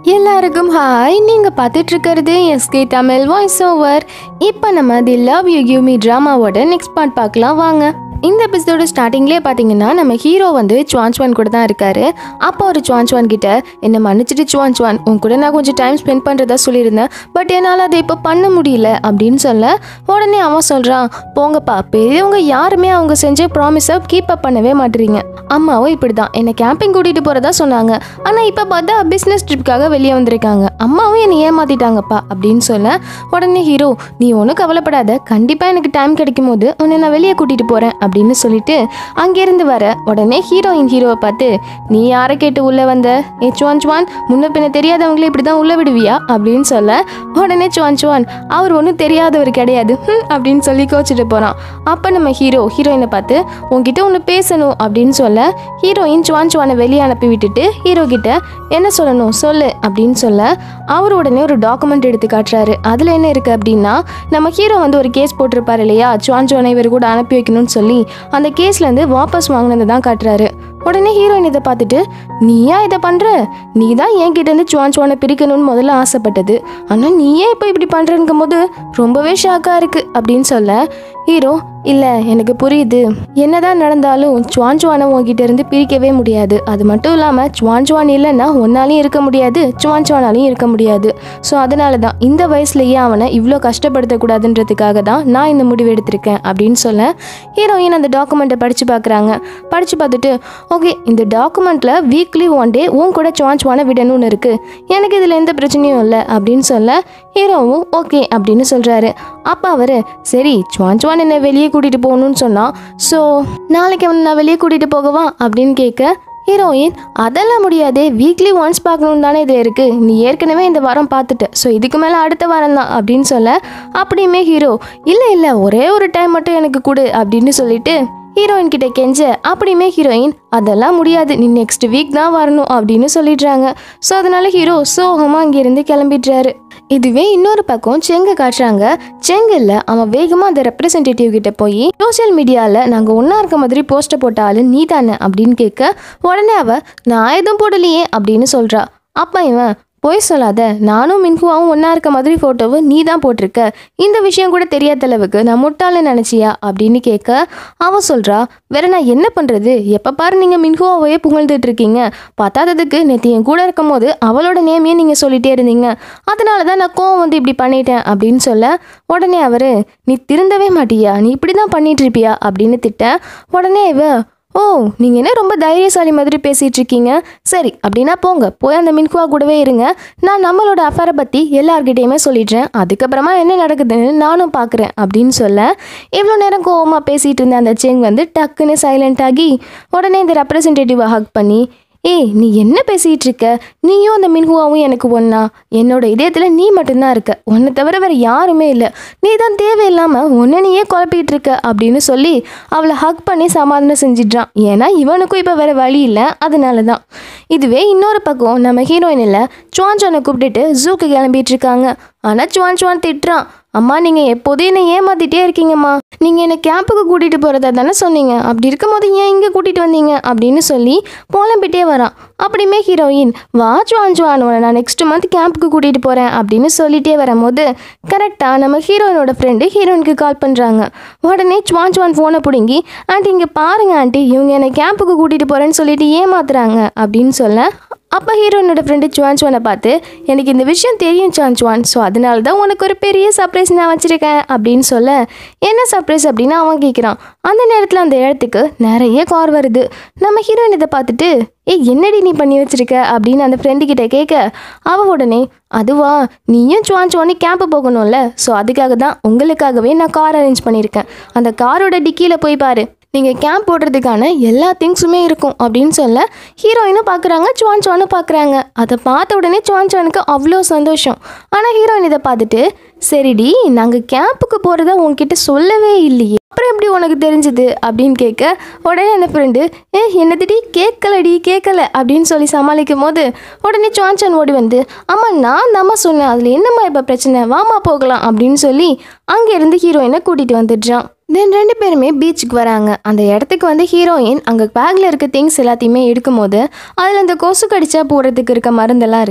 எல்லாருக்கும் ஹாய் நீங்கள் பார்த்துட்டு இருக்கிறது எஸ்கே தமிழ் வாய்ஸ் ஓவர் இப்போ நம்ம the love you give me ட்ராமாவோட நெக்ஸ்ட் பார்ட் பார்க்கலாம் வாங்க இந்த எபிசோட ஸ்டார்டிங்லேயே பார்த்தீங்கன்னா நம்ம ஹீரோ வந்து சுவான் சுவான் கூட தான் இருக்காரு அப்போ ஒரு சுவான் சுவான் கிட்ட என்னை மன்னிச்சிட்டு சுவான் சுவான் உன் கூட நான் கொஞ்சம் டைம் ஸ்பெண்ட் பண்ணுறதா சொல்லியிருந்தேன் பட் என்னால் அதை இப்போ பண்ண முடியல அப்படின்னு சொல்ல உடனே அவன் சொல்கிறான் போங்கப்பா பெரியவங்க யாருமே அவங்க செஞ்ச ப்ராமிஸை கீப் அப் பண்ணவே மாட்டீங்க அம்மாவும் இப்படி தான் என்னை கேம்பிங் கூட்டிகிட்டு போகிறதா சொன்னாங்க ஆனால் இப்போ பார்த்தா பிஸ்னஸ் ட்ரிப்காக வெளியே வந்திருக்காங்க அம்மாவும் என்னை ஏமாத்திட்டாங்கப்பா அப்படின்னு சொல்ல உடனே ஹீரோ நீ ஒன்றும் கவலைப்படாத கண்டிப்பாக எனக்கு டைம் கிடைக்கும் போது உன்னை நான் வெளியே கூட்டிகிட்டு போகிறேன் அப்படின்னு சொல்லிட்டு அங்கேருந்து வர உடனே ஹீரோயின் ஹீரோவை பார்த்து நீ யாரை கேட்டு உள்ளே வந்த ஏ சுவான் சுவான் முன்ன பின்ன தெரியாதவங்களே இப்படி தான் உள்ளே விடுவியா அப்படின்னு சொல்ல உடனே சுவான் சுவான் அவர் ஒன்றும் தெரியாதவர் கிடையாது "ஹம்" அப்படின்னு சொல்லி கோச்சிட்டு போகிறான் அப்போ நம்ம ஹீரோ ஹீரோயினை பார்த்து உன்கிட்ட ஒன்று பேசணும் அப்படின்னு சொல்ல ஹீரோயின் சுவான் சுவானை வெளியே அனுப்பி விட்டுட்டு ஹீரோ கிட்ட என்ன சொல்லணும் சொல்லு அப்படின்னு சொல்ல அவர் உடனே ஒரு டாக்குமெண்ட் எடுத்து காட்டுறாரு அதில் என்ன இருக்குது அப்படின்னா நம்ம ஹீரோ வந்து ஒரு கேஸ் போட்டிருப்பாரு இல்லையா சுவான் சுவானை இவர் கூட அனுப்பி வைக்கணும்னு சொல்லி அந்த கேஸ்லேருந்து வாபஸ் வாங்கினது தான் காட்டுறாரு உடனே ஹீரோயின் இதை பார்த்துட்டு நீயா இதை பண்ணுற நீ தான் என்கிட்ட இருந்து சுவான் சுவானை பிரிக்கணும்னு முதல்ல ஆசைப்பட்டது ஆனால் நீயே இப்போ இப்படி பண்ணுறங்கும் போது ரொம்பவே ஷாக்காக இருக்குது அப்படின்னு சொல்ல ஹீரோ இல்லை எனக்கு புரியுது என்னதான் நடந்தாலும் சுவான் சுவானை உன்கிட்ட இருந்து பிரிக்கவே முடியாது அது மட்டும் இல்லாமல் சுவான் சுவான் இல்லைன்னா ஒன்னாலையும் இருக்க முடியாது சுவான் சுவானாலையும் இருக்க முடியாது ஸோ அதனால தான் இந்த வயசுலயே அவனை இவ்வளோ கஷ்டப்படுத்தக்கூடாதுன்றதுக்காக தான் நான் இந்த முடிவு எடுத்திருக்கேன் அப்படின்னு சொல்ல ஹீரோயின் அந்த டாக்குமெண்ட்டை படித்து பார்க்குறாங்க படித்து பார்த்துட்டு ஓகே இந்த டாக்குமெண்ட்டில் வீக்லி ஒன் டே உன் கூட சுவான் சுவானை விடணும்னு இருக்குது எனக்கு இதில் எந்த பிரச்சனையும் இல்லை அப்படின்னு சொல்ல ஹீரோவும் ஓகே அப்படின்னு சொல்கிறாரு அப்போ அவர் சரி சுவான் சுவான் என்னை வெளியே கூட்டிகிட்டு போகணும்னு சொன்னான் ஸோ நாளைக்கு அவனை நான் வெளியே கூட்டிகிட்டு போகவா அப்படின்னு கேட்க ஹீரோயின் அதெல்லாம் முடியாதே வீக்லி ஒன்ஸ் பார்க்கணுன்னு தானே இது இருக்குது நீ ஏற்கனவே இந்த வாரம் பார்த்துட்ட ஸோ இதுக்கு மேலே அடுத்த வாரம் தான் அப்படின்னு சொல்ல அப்படியுமே ஹீரோ இல்லை இல்லை ஒரே ஒரு டைம் மட்டும் எனக்கு கொடு அப்படின்னு சொல்லிட்டு ஹீரோயின் கிட்ட கெஞ்ச அப்படியுமே ஹீரோயின் அதெல்லாம் முடியாது நீ நெக்ஸ்ட் வீக் தான் வரணும் அப்படின்னு சொல்லிடுறாங்க ஸோ அதனால ஹீரோ சோகமாக அங்கேருந்து கிளம்பிடுறாரு இதுவே இன்னொரு பக்கம் செங்க காட்டுறாங்க செங்கல்ல அவன் வேகமாக அந்த ரெப்ரசன்டேட்டிவ் கிட்ட போய் சோஷியல் மீடியாவில் நாங்கள் ஒன்றா இருக்க மாதிரி போஸ்டர் போட்ட ஆளு நீ தானே அப்படின்னு கேட்க உடனே அவ நான் எதுவும் போடலையே அப்படின்னு சொல்கிறா அப்போ இவன் பொய் சொல்லாத நானும் மின்ஹுவாவும் ஒன்றா இருக்க மாதிரி ஃபோட்டோவை நீ தான் போட்டிருக்க இந்த விஷயம் கூட தெரியாத அளவுக்கு நான் முட்டாள நினச்சியா அப்படின்னு கேட்க அவன் சொல்கிறா வேற நான் என்ன பண்ணுறது எப்போ பாரு நீங்கள் மின்ஹுவாவையே புகழ்ந்துட்டு இருக்கீங்க பத்தாததுக்கு நேற்று என் கூட இருக்கும் போது அவளோட நேமையே நீங்கள் சொல்லிட்டே இருந்தீங்க அதனால தான் நான் கோவம் வந்து இப்படி பண்ணிட்டேன் அப்படின்னு சொல்ல உடனே அவர் நீ திருந்தவே மாட்டியா நீ இப்படி தான் பண்ணிட்டு இருப்பியா அப்படின்னு திட்ட உடனே இவ ஓ நீங்கள் என்ன ரொம்ப தைரியசாலி மாதிரி பேசிகிட்டு இருக்கீங்க சரி அப்படின்னா போங்க போய் அந்த மின்குவா கூடவே இருங்க நான் நம்மளோட அஃபேரை பற்றி எல்லார்கிட்டயுமே சொல்லிடுறேன் அதுக்கப்புறமா என்ன நடக்குதுன்னு நானும் பார்க்குறேன் அப்படின்னு சொல்ல இவ்வளோ நேரம் கோவமாக பேசிகிட்டு இருந்த அந்த செங் வந்து டக்குன்னு சைலண்ட் ஆகி உடனே இந்த ரெப்ரசன்டேட்டிவை ஹக் பண்ணி ஏய் நீ என்ன பேசிகிட்டு இருக்க நீயும் அந்த மின்ஹுவாவும் எனக்கு ஒன்றா என்னோட இதயத்தில் நீ மட்டும்தான் இருக்க உன்னை தவிர வேறு யாருமே இல்லை நீ தான் தேவையில்லாமல் உன்னை நீயே குழப்பிட்டு இருக்க அப்படின்னு சொல்லி அவளை ஹக் பண்ணி சமாதானம் செஞ்சிடுறான் ஏன்னா இவனுக்கும் இப்போ வேறு வழி இல்லை அதனால தான் இதுவே இன்னொரு பக்கம் நம்ம ஹீரோயின் இல்லை சுவான் சுவானை கூப்பிட்டுட்டு ஜூக்கு கிளம்பிட்டு இருக்காங்க ஆனால் சுவான் சுவான் திட்டுறான் அம்மா நீங்கள் எப்போதும் என்னை ஏமாத்திட்டே இருக்கீங்கம்மா நீங்கள் என்னை கேம்புக்கு கூட்டிகிட்டு போகிறதா தானே சொன்னீங்க அப்படி இருக்கும்போது ஏன் இங்கே கூட்டிகிட்டு வந்தீங்க அப்படின்னு சொல்லி புலம்பிட்டே வரான் அப்படியுமே ஹீரோயின் வா ஜுவான் ஜுவான் உன்னை நான் நெக்ஸ்ட் மந்த் கேம்புக்கு கூட்டிகிட்டு போகிறேன் அப்படின்னு சொல்லிட்டே வரும்போது கரெக்டாக நம்ம ஹீரோயினோட ஃப்ரெண்டு ஹீரோயினுக்கு கால் பண்ணுறாங்க உடனே சுவான் சுவான் ஃபோனை பிடுங்கி ஆண்டி இங்கே பாருங்க ஆண்டி இவங்க என்னை கேம்புக்கு கூட்டிகிட்டு போகிறேன்னு சொல்லிட்டு ஏமாத்துறாங்க அப்படின்னு சொல்ல அப்போ ஹீரோயினோட ஃப்ரெண்டு சுவான் சுவானை பார்த்து எனக்கு இந்த விஷயம் தெரியும் சுவான் சுவான் ஸோ அதனால தான் உனக்கு ஒரு பெரிய சர்ப்ரைஸ் நான் வச்சுருக்கேன் அப்படின்னு சொல்ல என்ன சர்ப்ரைஸ் அப்படின்னு அவன் கேட்குறான் அந்த நேரத்தில் அந்த இடத்துக்கு நிறைய கார் வருது நம்ம ஹீரோயின் இதை பார்த்துட்டு ஏய் என்னடி நீ பண்ணி வச்சிருக்க அப்படின்னு அந்த ஃப்ரெண்டு கிட்ட கேட்க அவ உடனே அதுவா நீயும் சுவான் சுவானி கேம்ப் போகணும்ல ஸோ அதுக்காக தான் உங்களுக்காகவே நான் கார் அரேஞ்ச் பண்ணியிருக்கேன் அந்த காரோட டிக்கியில் போய் பாரு நீங்கள் கேம்ப் போடுறதுக்கான எல்லா திங்ஸுமே இருக்கும் அப்படின்னு சொல்ல ஹீரோயினும் பார்க்குறாங்க சுவான் சுவானும் பார்க்குறாங்க அதை பார்த்த உடனே சுவான் சுவானுக்கு அவ்வளோ சந்தோஷம் ஆனால் ஹீரோயின் இதை பார்த்துட்டு சரிடி நாங்கள் கேம்புக்கு போகிறத உன்கிட்ட சொல்லவே இல்லையே அப்புறம் எப்படி உனக்கு தெரிஞ்சுது அப்படின்னு கேட்க உடனே அந்த ஃப்ரெண்டு ஏ என்னதுடி கேட்கலடி கேட்கல அப்படின்னு சொல்லி சமாளிக்கும் போது உடனே சுவான்சான் ஓடி வந்து அம்மா நான் தாம்மா சொன்னேன் அதில் என்னம்மா இப்போ பிரச்சனை வாமா போகலாம் அப்படின்னு சொல்லி அங்கேருந்து ஹீரோயினை கூட்டிகிட்டு வந்துடுறான் தென் ரெண்டு பேருமே பீச்சுக்கு வராங்க அந்த இடத்துக்கு வந்து ஹீரோயின் அங்கே பேக்கில் இருக்க திங்ஸ் எல்லாத்தையுமே எடுக்கும்போது அதில் அந்த கொசு கடிச்சா போடுறதுக்கு இருக்க மருந்தெல்லாம் இருக்குது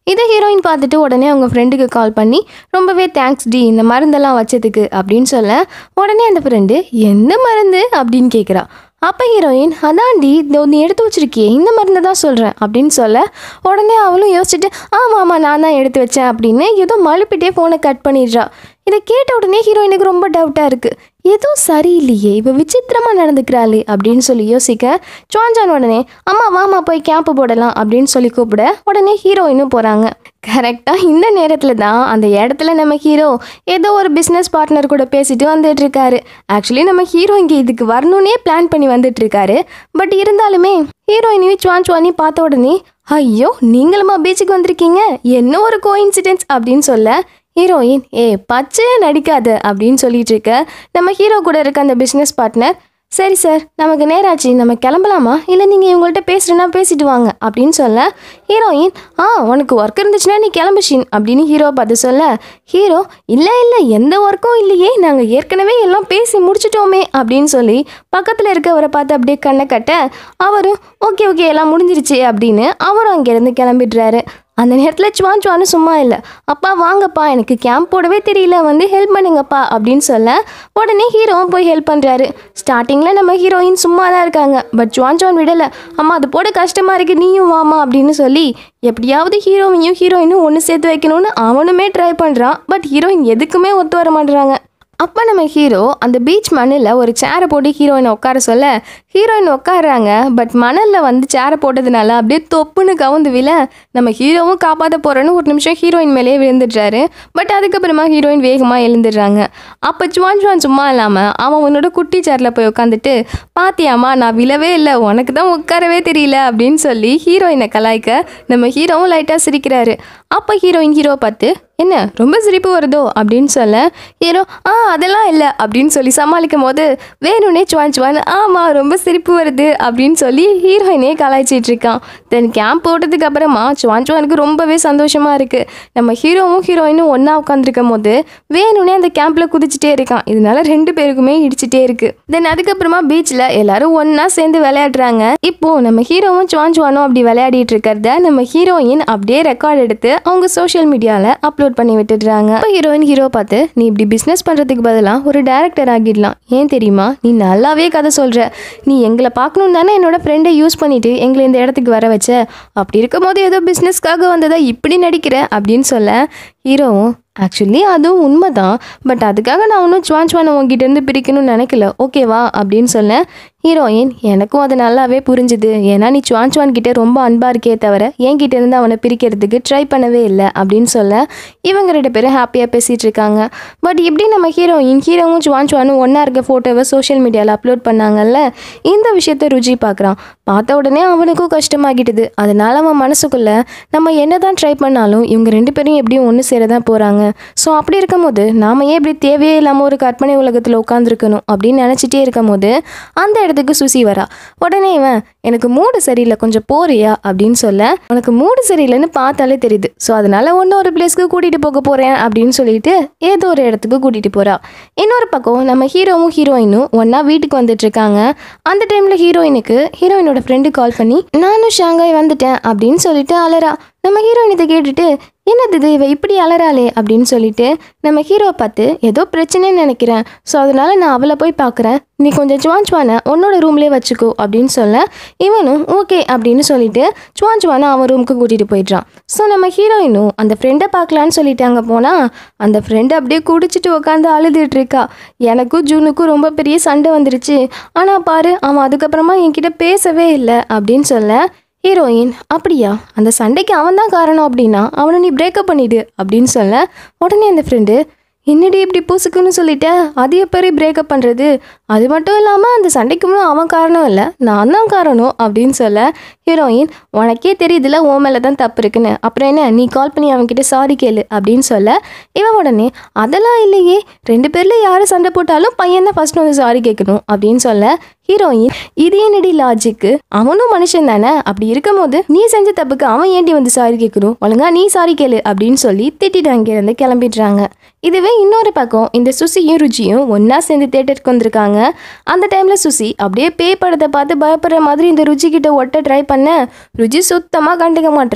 இதை ஹீரோயின் பார்த்துட்டு உடனே அவங்க ஃப்ரெண்டுக்கு கால் பண்ணி ரொம்பவே தேங்க்ஸ் டி இந்த மருந்தெல்லாம் வச்சதுக்கு அப்படின்னு சொல்ல உடனே அந்த ஃப்ரெண்டு எந்த மருந்து அப்படின்னு கேட்குறா அப்போ ஹீரோயின் அதான்டி இதோ நீ எடுத்து வச்சிருக்கியே இந்த மருந்து தான் சொல்கிறேன் அப்படின்னு சொல்ல உடனே அவளும் யோசிச்சுட்டு ஆமாம் ஆமாம் நான் தான் எடுத்து வச்சேன் அப்படின்னு ஏதோ மழுப்பிட்டே ஃபோனை கட் பண்ணிடுறா இதை கேட்ட உடனே ஹீரோயினுக்கு ரொம்ப டவுட்டாக இருக்குது எதுவும் சரியில்லையே இவ விசித்திரமாக நடந்துக்கிறாளே அப்படின்னு சொல்லி யோசிக்க சுவாஞ்சான் உடனே அம்மா வாமா போய் கேம்ப் போடலாம் அப்படின்னு சொல்லி கூப்பிட உடனே ஹீரோயினும் போகிறாங்க கரெக்டாக இந்த நேரத்தில் தான் அந்த இடத்துல நம்ம ஹீரோ ஏதோ ஒரு பிஸ்னஸ் பார்ட்னர் கூட பேசிட்டு வந்துட்டு இருக்காரு ஆக்சுவலி நம்ம ஹீரோ இங்கே இதுக்கு வரணும்னே பிளான் பண்ணி வந்துட்டு இருக்காரு பட் இருந்தாலுமே ஹீரோயினையும் சுவான் சுவானி பார்த்த உடனே ஐயோ நீங்களுமா பீச்சுக்கு வந்திருக்கீங்க என்ன ஒரு கோ அப்படின்னு சொல்ல ஹீரோயின் ஏ பச்சையே நடிக்காத அப்படின்னு சொல்லிட்டு இருக்க நம்ம ஹீரோ கூட இருக்க அந்த பிஸ்னஸ் பார்ட்னர் சரி சார் நமக்கு நேராச்சு நம்ம கிளம்பலாமா இல்லை நீங்கள் இவங்கள்ட்ட பேசுகிறேன்னா பேசிட்டு வாங்க அப்படின்னு சொல்ல ஹீரோயின் ஆ உனக்கு ஒர்க் இருந்துச்சுன்னா நீ கிளம்புஷின் அப்படின்னு ஹீரோ பார்த்து சொல்ல ஹீரோ இல்லை இல்லை எந்த ஒர்க்கும் இல்லையே நாங்கள் ஏற்கனவே எல்லாம் பேசி முடிச்சிட்டோமே அப்படின்னு சொல்லி பக்கத்தில் இருக்கவரை பார்த்து அப்படியே கண்ணை கட்ட அவரும் ஓகே ஓகே எல்லாம் முடிஞ்சிருச்சு அப்படின்னு அவரும் அங்கேருந்து கிளம்பிடுறாரு அந்த நேரத்தில் சுவான் சுவானு சும்மா இல்லை அப்பா வாங்கப்பா எனக்கு கேம்ப் போடவே தெரியல வந்து ஹெல்ப் பண்ணுங்கப்பா அப்படின்னு சொல்ல உடனே ஹீரோவும் போய் ஹெல்ப் பண்ணுறாரு ஸ்டார்டிங்கில் நம்ம ஹீரோயின் சும்மா தான் இருக்காங்க பட் சுவான் சுவான் விடலை அம்மா அது போட கஷ்டமாக இருக்கு நீயும் வாமா அப்படின்னு சொல்லி எப்படியாவது ஹீரோவையும் ஹீரோயினும் ஒன்று சேர்த்து வைக்கணும்னு அவனுமே ட்ரை பண்ணுறான் பட் ஹீரோயின் எதுக்குமே ஒத்து வர மாட்டுறாங்க அப்போ நம்ம ஹீரோ அந்த பீச் மண்ணில் ஒரு சேரை போட்டு ஹீரோயினை உட்கார சொல்ல ஹீரோயின் உட்காடுறாங்க பட் மணலில் வந்து சேரை போட்டதுனால அப்படியே தொப்புன்னு கவுந்து விழ நம்ம ஹீரோவும் காப்பாற்ற போகிறோன்னு ஒரு நிமிஷம் ஹீரோயின் மேலேயே விழுந்துடுறாரு பட் அதுக்கப்புறமா ஹீரோயின் வேகமாக எழுந்துடுறாங்க அப்போ ஜுவான் ஜுவான் சும்மா இல்லாமல் அவன் உன்னோட குட்டி சேரில் போய் உட்காந்துட்டு பாத்தியாம்மா நான் விழவே இல்லை உனக்கு தான் உட்காரவே தெரியல அப்படின்னு சொல்லி ஹீரோயினை கலாய்க்க நம்ம ஹீரோவும் லைட்டாக சிரிக்கிறாரு அப்போ ஹீரோயின் ஹீரோ பார்த்து என்ன ரொம்ப சிரிப்பு வருதோ அப்படின்னு சொல்ல ஹீரோ ஆ அதெல்லாம் இல்லை அப்படின்னு சொல்லி சமாளிக்கும் போது வேணும்னே சுவான் சுவான் ஆமாம் ரொம்ப சிரிப்பு வருது அப்படின்னு சொல்லி ஹீரோயினே கலாய்ச்சிட்டு இருக்கான் தென் கேம்ப் போட்டதுக்கு அப்புறமா சுவான் சுவானுக்கு ரொம்பவே சந்தோஷமா இருக்கு நம்ம ஹீரோவும் ஹீரோயினும் ஒன்றா உட்காந்துருக்கும் போது வேணும்னே அந்த கேம்ப்ல குதிச்சுட்டே இருக்கான் இதனால ரெண்டு பேருக்குமே இடிச்சிட்டே இருக்கு தென் அதுக்கப்புறமா பீச்சில் எல்லாரும் ஒன்றா சேர்ந்து விளையாடுறாங்க இப்போ நம்ம ஹீரோவும் சுவான் சுவானும் அப்படி விளையாடிட்டு இருக்கிறத நம்ம ஹீரோயின் அப்படியே ரெக்கார்ட் எடுத்து அவங்க சோஷியல் மீடியாவில் அப்லோட் பண்ணி விட்டுடுறாங்க இப்போ ஹீரோயின் ஹீரோ பார்த்து நீ இப்படி பிஸ்னஸ் பண்ணுறதுக்கு பதிலாக ஒரு டேரக்டர் ஆகிடலாம் ஏன் தெரியுமா நீ நல்லாவே கதை சொல்கிற நீ எங்களை பார்க்கணும் தானே என்னோட ஃப்ரெண்டை யூஸ் பண்ணிட்டு எங்களை இந்த இடத்துக்கு வர வச்ச அப்படி இருக்கும் போது ஏதோ பிஸ்னஸ்க்காக வந்ததா இப்படி நடிக்கிற அப்படின்னு சொல்ல ஹீரோவும் ஆக்சுவலி அதுவும் உண்மைதான் பட் அதுக்காக நான் ஒன்றும் சுவான் சுவானை உங்ககிட்ட இருந்து பிரிக்கணும்னு நினைக்கல ஓகேவா அப்படின்னு சொல்ல ஹீரோயின் எனக்கும் அது நல்லாவே புரிஞ்சுது ஏன்னா நீ சுவான் சுவான் கிட்ட ரொம்ப அன்பாக இருக்கே தவிர என்கிட்ட இருந்து அவனை பிரிக்கிறதுக்கு ட்ரை பண்ணவே இல்லை அப்படின்னு சொல்ல இவங்க ரெண்டு பேரும் ஹாப்பியாக பேசிகிட்டு இருக்காங்க பட் இப்படி நம்ம ஹீரோயின் ஹீரோவும் சுவான் சுவானும் ஒன்றா இருக்க ஃபோட்டோவை சோஷியல் மீடியாவில் அப்லோட் பண்ணாங்கல்ல இந்த விஷயத்த ருஜி பார்க்குறான் பார்த்த உடனே அவனுக்கும் கஷ்டமாகிட்டுது அதனால அவன் மனசுக்குள்ள நம்ம என்னதான் ட்ரை பண்ணாலும் இவங்க ரெண்டு பேரும் எப்படியும் ஒன்று சேர தான் போகிறாங்க ஸோ அப்படி இருக்கும்போது நாம ஏன் இப்படி தேவையே இல்லாமல் ஒரு கற்பனை உலகத்தில் உட்காந்துருக்கணும் அப்படின்னு நினச்சிட்டே இருக்கும்போது அந்த இடத்துக்கு சுசி வரா உடனே இவன் எனக்கு மூடு சரியில்லை கொஞ்சம் போறியா அப்படின்னு சொல்ல உனக்கு மூடு சரியில்லைன்னு பார்த்தாலே தெரியுது ஸோ அதனால ஒன்று ஒரு பிளேஸ்க்கு கூட்டிகிட்டு போக போகிறேன் அப்படின்னு சொல்லிட்டு ஏதோ ஒரு இடத்துக்கு கூட்டிகிட்டு போகிறா இன்னொரு பக்கம் நம்ம ஹீரோவும் ஹீரோயினும் ஒன்றா வீட்டுக்கு வந்துட்டு இருக்காங்க அந்த டைமில் ஹீரோயினுக்கு ஹீரோயினோட ஃப்ரெண்டு கால் பண்ணி நானும் ஷாங்காய் வந்துட்டேன் அப்படின்னு சொல்லிட்டு அலறா நம்ம ஹீரோயின் இதை கேட்டுட்டு என்னது இது இவ இப்படி அலறாளே அப்படின்னு சொல்லிட்டு நம்ம ஹீரோ பார்த்து ஏதோ பிரச்சனைன்னு நினைக்கிறேன் ஸோ அதனால நான் அவளை போய் பார்க்குறேன் நீ கொஞ்சம் சுவான் சுவானை உன்னோட ரூம்லேயே வச்சுக்கோ அப்படின்னு சொல்ல இவனும் ஓகே அப்படின்னு சொல்லிட்டு சுவான் சுவானை அவன் ரூமுக்கு கூட்டிகிட்டு போயிடுறான் ஸோ நம்ம ஹீரோயினும் அந்த ஃப்ரெண்டை பார்க்கலான்னு சொல்லிட்டு அங்கே போனால் அந்த ஃப்ரெண்டு அப்படியே குடிச்சிட்டு உட்காந்து அழுதுட்டு இருக்கா எனக்கும் ஜூனுக்கும் ரொம்ப பெரிய சண்டை வந்துருச்சு ஆனால் பாரு அவன் அதுக்கப்புறமா என்கிட்ட பேசவே இல்லை அப்படின்னு சொல்ல ஹீரோயின் அப்படியா அந்த சண்டைக்கு அவன் தான் காரணம் அப்படின்னா அவனை நீ பிரேக்கப் பண்ணிடு அப்படின்னு சொல்ல உடனே அந்த ஃப்ரெண்டு என்னடி இப்படி பூசுக்குன்னு சொல்லிட்ட அது எப்படி பிரேக்கப் பண்ணுறது அது மட்டும் இல்லாமல் அந்த சண்டைக்கு முன்னும் அவன் காரணம் இல்லை நான் தான் காரணம் அப்படின்னு சொல்ல ஹீரோயின் உனக்கே தெரியுதுல உன் மேலே தான் தப்பு இருக்குன்னு அப்புறம் என்ன நீ கால் பண்ணி அவன்கிட்ட சாரி கேளு அப்படின்னு சொல்ல இவன் உடனே அதெல்லாம் இல்லையே ரெண்டு பேரில் யார் சண்டை போட்டாலும் பையன் தான் ஃபர்ஸ்ட் வந்து சாரி கேட்கணும் அப்படின்னு சொல்ல ஹீரோயின் இது என்னடி லாஜிக்கு அவனும் மனுஷன் தானே அப்படி இருக்கும்போது நீ செஞ்ச தப்புக்கு அவன் ஏண்டி வந்து சாரி கேட்கணும் ஒழுங்கா நீ சாரி கேளு அப்படின்னு சொல்லி திட்டிட்டு அங்கேருந்து கிளம்பிடுறாங்க இதுவே இன்னொரு பக்கம் இந்த சுசியும் ருச்சியும் ஒன்றா சேர்ந்து தேட்டருக்கு வந்திருக்காங்க அந்த டைமில் சுசி அப்படியே பே படத்தை பார்த்து பயப்படுற மாதிரி இந்த ருச்சி கிட்ட ஒட்ட ட்ரை பண்ண ருச்சி சுத்தமாக கண்டுக்க மாட்றான்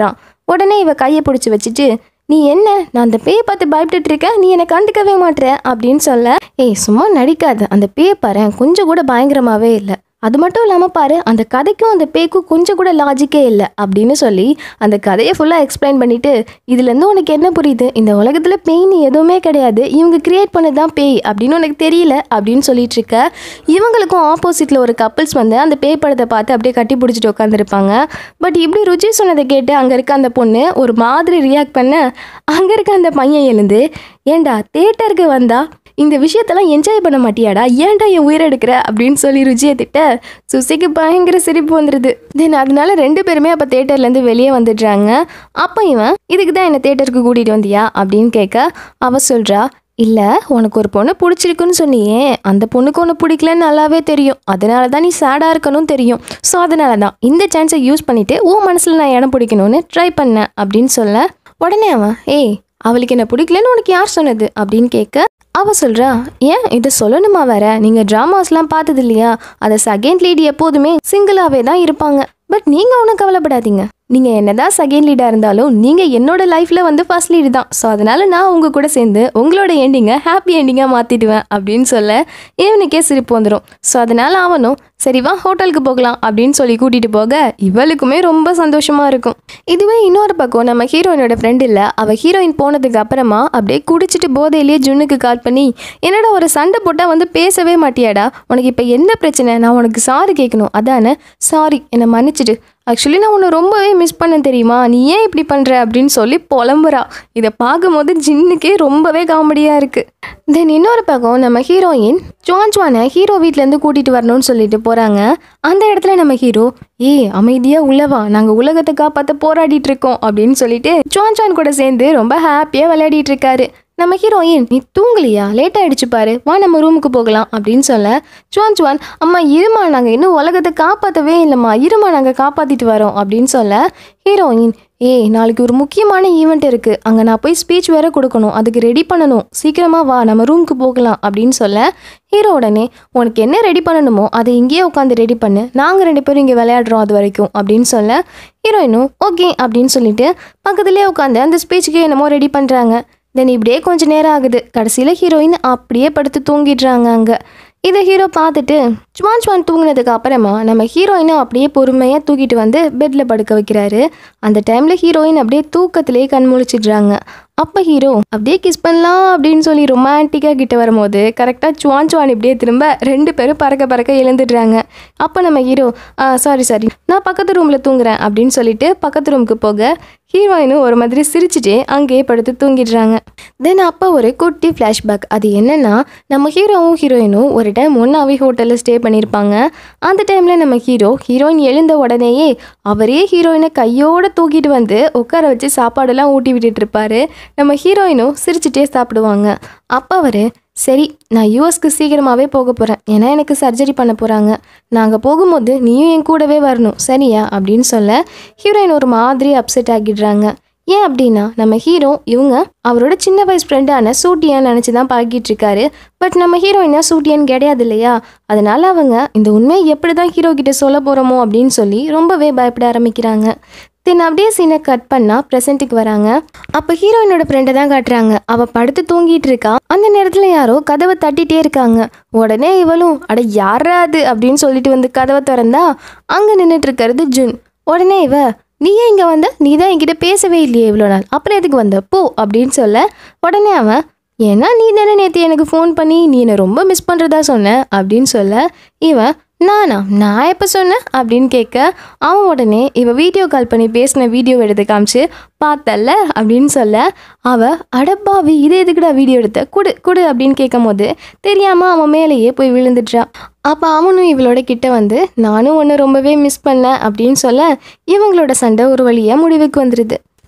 உடனே இவ கையை பிடிச்சி வச்சுட்டு நீ என்ன நான் அந்த பேயை பார்த்து பயப்பட்டுட்டு இருக்க நீ என்னை கண்டுக்கவே மாட்ற அப்படின்னு சொல்ல ஏய் சும்மா நடிக்காத அந்த பேயை பாரு கொஞ்சம் கூட பயங்கரமாவே இல்லை அது மட்டும் இல்லாமல் பாரு அந்த கதைக்கும் அந்த பேய்க்கும் கொஞ்சம் கூட லாஜிக்கே இல்லை அப்படின்னு சொல்லி அந்த கதையை ஃபுல்லாக எக்ஸ்பிளைன் பண்ணிட்டு இதுலேருந்து உனக்கு என்ன புரியுது இந்த உலகத்தில் பேய்னு எதுவுமே கிடையாது இவங்க கிரியேட் பண்ணது தான் பேய் அப்படின்னு உனக்கு தெரியல அப்படின்னு சொல்லிட்டு இருக்க இவங்களுக்கும் ஆப்போசிட்டில் ஒரு கப்பிள்ஸ் வந்து அந்த பேய் படத்தை பார்த்து அப்படியே கட்டி பிடிச்சிட்டு உட்காந்துருப்பாங்க பட் இப்படி ருச்சி சொன்னதை கேட்டு அங்கே இருக்க அந்த பொண்ணு ஒரு மாதிரி ரியாக்ட் பண்ண அங்கே இருக்க அந்த பையன் எழுந்து ஏண்டா தேட்டருக்கு வந்தா இந்த விஷயத்தெல்லாம் என்ஜாய் பண்ண மாட்டியாடா ஏன்டா என் உயிரை எடுக்கிற அப்படின்னு சொல்லி ருச்சியை திட்ட சுசிக்கு பயங்கர சிரிப்பு வந்துடுது தென் அதனால ரெண்டு பேருமே அப்போ தேட்டர்லேருந்து வெளியே வந்துடுறாங்க அப்போ இவன் இதுக்கு தான் என்னை தேட்டருக்கு கூட்டிகிட்டு வந்தியா அப்படின்னு கேட்க அவ சொல்கிறா இல்லை உனக்கு ஒரு பொண்ணு பிடிச்சிருக்குன்னு சொன்னியே அந்த பொண்ணுக்கு ஒன்று பிடிக்கலன்னு நல்லாவே தெரியும் அதனால தான் நீ சேடாக இருக்கணும் தெரியும் ஸோ அதனால தான் இந்த சான்ஸை யூஸ் பண்ணிவிட்டு உன் மனசில் நான் இடம் பிடிக்கணும்னு ட்ரை பண்ணேன் அப்படின்னு சொல்ல உடனே அவன் ஏய் அவளுக்கு என்ன பிடிக்கலன்னு உனக்கு யார் சொன்னது அப்படின்னு கேட்க அவ சொல்றா ஏன் இதை சொல்லணுமா வேற நீங்க டிராமாஸ்லாம் பார்த்தது இல்லையா அதை செகண்ட் லீட் எப்போதுமே சிங்கிளாவே தான் இருப்பாங்க பட் நீங்க ஒன்றும் கவலைப்படாதீங்க நீங்க என்னதான் செகண்ட் லீடா இருந்தாலும் நீங்க என்னோட லைஃப்ல வந்து ஃபர்ஸ்ட் லீடு தான் ஸோ அதனால நான் உங்க கூட சேர்ந்து உங்களோட எண்டிங்கை ஹாப்பி எண்டிங்கா மாத்திடுவேன் அப்படின்னு சொல்ல இவனுக்கே சிரிப்பு வந்துடும் ஸோ அதனால அவனும் சரி வா ஹோட்டலுக்கு போகலாம் அப்படின்னு சொல்லி கூட்டிட்டு போக இவளுக்குமே ரொம்ப சந்தோஷமா இருக்கும் இதுவே இன்னொரு பக்கம் நம்ம ஹீரோயினோட ஃப்ரெண்ட் இல்லை அவ ஹீரோயின் போனதுக்கு அப்புறமா அப்படியே குடிச்சிட்டு போதையிலேயே ஜுன்னுக்கு கால் பண்ணி என்னடா ஒரு சண்டை போட்டால் வந்து பேசவே மாட்டியாடா உனக்கு இப்போ என்ன பிரச்சனை நான் உனக்கு சாரி கேட்கணும் அதானே சாரி என்னை மன்னிச்சிடு ஆக்சுவலி நான் உன்னை ரொம்பவே மிஸ் பண்ண தெரியுமா நீ ஏன் இப்படி பண்ணுற அப்படின்னு சொல்லி புலம்புறா இதை பார்க்கும்போது ஜின்னுக்கே ரொம்பவே காமெடியாக இருக்குது தென் இன்னொரு பக்கம் நம்ம ஹீரோயின் ஜுவான் ஜுவானை ஹீரோ வீட்டிலேருந்து கூட்டிகிட்டு வரணும்னு சொல்லிட்டு போகிறாங்க அந்த இடத்துல நம்ம ஹீரோ ஏய் அமைதியாக உள்ளவா நாங்கள் உலகத்தை காப்பாற்ற போராடிட்டு இருக்கோம் அப்படின்னு சொல்லிட்டு ஜுவான் ஜுவான் கூட சேர்ந்து ரொம்ப ஹாப்பியாக விளையாடிட்டு இருக்காரு நம்ம ஹீரோயின் நீ தூங்கலையா லேட் ஆயிடுச்சு பாரு வா நம்ம ரூமுக்கு போகலாம் அப்படின்னு சொல்ல ஜுவான் ஜுவான் அம்மா இருமா நாங்கள் இன்னும் உலகத்தை காப்பாற்றவே இல்லைம்மா இருமா நாங்கள் காப்பாற்றிட்டு வரோம் அப்படின்னு சொல்ல ஹீரோயின் ஏய் நாளைக்கு ஒரு முக்கியமான ஈவெண்ட் இருக்குது அங்கே நான் போய் ஸ்பீச் வேற கொடுக்கணும் அதுக்கு ரெடி பண்ணணும் சீக்கிரமாக வா நம்ம ரூமுக்கு போகலாம் அப்படின்னு சொல்ல ஹீரோ உடனே உனக்கு என்ன ரெடி பண்ணணுமோ அதை இங்கேயே உட்காந்து ரெடி பண்ணு நாங்கள் ரெண்டு பேரும் இங்கே விளையாடுறோம் அது வரைக்கும் அப்படின்னு சொல்ல ஹீரோயினும் ஓகே அப்படின்னு சொல்லிட்டு பக்கத்துலேயே உட்காந்து அந்த ஸ்பீச்சுக்கு என்னமோ ரெடி பண்ணுறாங்க தென் இப்படியே கொஞ்ச நேரம் ஆகுது கடைசியில் ஹீரோயின் அப்படியே படுத்து தூங்கிடுறாங்க அங்கே இதை ஹீரோ பார்த்துட்டு சுவான் சுவான் தூங்கினதுக்கு அப்புறமா நம்ம ஹீரோயினை அப்படியே பொறுமையாக தூக்கிட்டு வந்து பெட்டில் படுக்க வைக்கிறாரு அந்த டைமில் ஹீரோயின் அப்படியே தூக்கத்திலே கண் முழிச்சிடுறாங்க அப்போ ஹீரோ அப்படியே கிஸ் பண்ணலாம் அப்படின்னு சொல்லி ரொமான்டிக்காக கிட்ட வரும்போது கரெக்டாக சுவான் சுவான் இப்படியே திரும்ப ரெண்டு பேரும் பறக்க பறக்க எழுந்துடுறாங்க அப்போ நம்ம ஹீரோ சாரி சாரி நான் பக்கத்து ரூமில் தூங்குறேன் அப்படின்னு சொல்லிட்டு பக்கத்து ரூமுக்கு போக ஹீரோயினும் ஒரு மாதிரி சிரிச்சுட்டே அங்கேயே படுத்து தூங்கிடுறாங்க தென் அப்போ ஒரு குட்டி ஃப்ளாஷ்பேக் அது என்னன்னா நம்ம ஹீரோவும் ஹீரோயினும் ஒரு டைம் ஒன்றாவே ஹோட்டலில் ஸ்டே பண்ணியிருப்பாங்க அந்த டைமில் நம்ம ஹீரோ ஹீரோயின் எழுந்த உடனேயே அவரே ஹீரோயினை கையோட தூக்கிட்டு வந்து உட்கார வச்சு சாப்பாடெல்லாம் ஊட்டி விட்டுட்டு இருப்பாரு நம்ம ஹீரோயினும் சிரிச்சுட்டே சாப்பிடுவாங்க அப்போ அவர் சரி நான் யூஎஸ்க்கு சீக்கிரமாகவே போக போகிறேன் ஏன்னா எனக்கு சர்ஜரி பண்ண போகிறாங்க நாங்கள் போகும்போது நீயும் என் கூடவே வரணும் சரியா அப்படின்னு சொல்ல ஹீரோயின் ஒரு மாதிரி அப்செட் ஆகிடுறாங்க ஏன் அப்படின்னா நம்ம ஹீரோ இவங்க அவரோட சின்ன வயசு ஃப்ரெண்டான சூட்டியான்னு நினச்சி தான் பழகிட்டு இருக்காரு பட் நம்ம ஹீரோயினா சூட்டியான்னு கிடையாது இல்லையா அதனால அவங்க இந்த உண்மையை எப்படி தான் ஹீரோ கிட்ட சொல்ல போகிறோமோ அப்படின்னு சொல்லி ரொம்பவே பயப்பட ஆரம்பிக்கிறாங்க தென் அப்படியே சீனை கட் பண்ணா ப்ரெசென்ட்டுக்கு வராங்க அப்போ ஹீரோயினோட ஃப்ரெண்டை தான் காட்டுறாங்க அவ படுத்து தூங்கிட்டு இருக்கா அந்த நேரத்தில் யாரோ கதவை தட்டிட்டே இருக்காங்க உடனே இவளும் அட யாரா அது அப்படின்னு சொல்லிட்டு வந்து கதவை திறந்தா அங்கே நின்றுட்டு இருக்கிறது ஜுன் உடனே இவ நீ ஏன் இங்கே வந்த நீ தான் என்கிட்ட பேசவே இல்லையே இவ்வளோ நாள் அப்புறம் எதுக்கு வந்த போ அப்படின்னு சொல்ல உடனே அவன் ஏன்னா நீ தானே நேற்று எனக்கு ஃபோன் பண்ணி நீ என்னை ரொம்ப மிஸ் பண்ணுறதா சொன்ன அப்படின்னு சொல்ல இவன் நானா நான் எப்போ சொன்னேன் அப்படின்னு கேட்க அவன் உடனே இவ வீடியோ கால் பண்ணி பேசின வீடியோ எடுத்து காமிச்சு பார்த்தல்ல அப்படின்னு சொல்ல அவ அடப்பாவி இது எதுக்குடா வீடியோ எடுத்த குடு குடு அப்படின்னு கேட்கும் போது தெரியாமல் அவன் மேலேயே போய் விழுந்துடுறா அப்போ அவனும் இவளோட கிட்ட வந்து நானும் உன்னை ரொம்பவே மிஸ் பண்ணேன் அப்படின்னு சொல்ல இவங்களோட சண்டை ஒரு வழியாக முடிவுக்கு வந்துடுது